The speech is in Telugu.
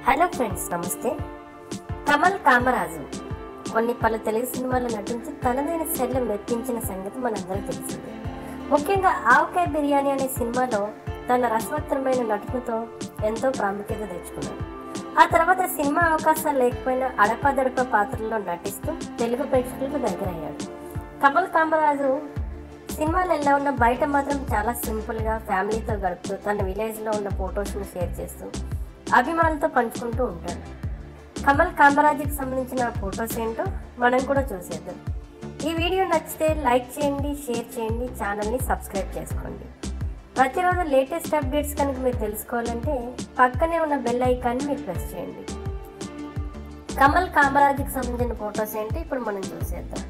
హలో ఫ్రెండ్స్ నమస్తే కమల్ కామరాజు కొన్ని పలు తెలుగు సినిమాల్లో నటించి తనదైన శైలిలో మెప్పించిన సంగతి మనందరికీ తెలిసిందే ముఖ్యంగా ఆవకాయ బిర్యానీ అనే సినిమాలో తన రసవత్తరమైన నటనతో ఎంతో ప్రాముఖ్యత తెచ్చుకున్నాడు ఆ తర్వాత సినిమా అవకాశాలు లేకపోయినా అడపదడప పాత్రల్లో నటిస్తూ తెలుగు ప్రేక్షకులకు దగ్గరయ్యాడు కమల్ కామరాజు సినిమాలు ఎలా ఉన్న బయట మాత్రం చాలా సింపుల్గా ఫ్యామిలీతో గడుపుతూ తన విలేజ్లో ఉన్న ఫొటోస్ని షేర్ చేస్తూ అభిమానులతో పంచుకుంటూ ఉంటాడు కమల్ కామరాజుకి సంబంధించిన ఫొటోస్ ఏంటో మనం కూడా చూసేద్దాం ఈ వీడియో నచ్చితే లైక్ చేయండి షేర్ చేయండి ఛానల్ని సబ్స్క్రైబ్ చేసుకోండి ప్రతిరోజు లేటెస్ట్ అప్డేట్స్ కనుక మీరు తెలుసుకోవాలంటే పక్కనే ఉన్న బెల్ ఐకాన్ని మీరు ప్రెస్ చేయండి కమల్ కామరాజుకి సంబంధించిన ఫొటోస్ ఏంటో ఇప్పుడు మనం చూసేద్దాం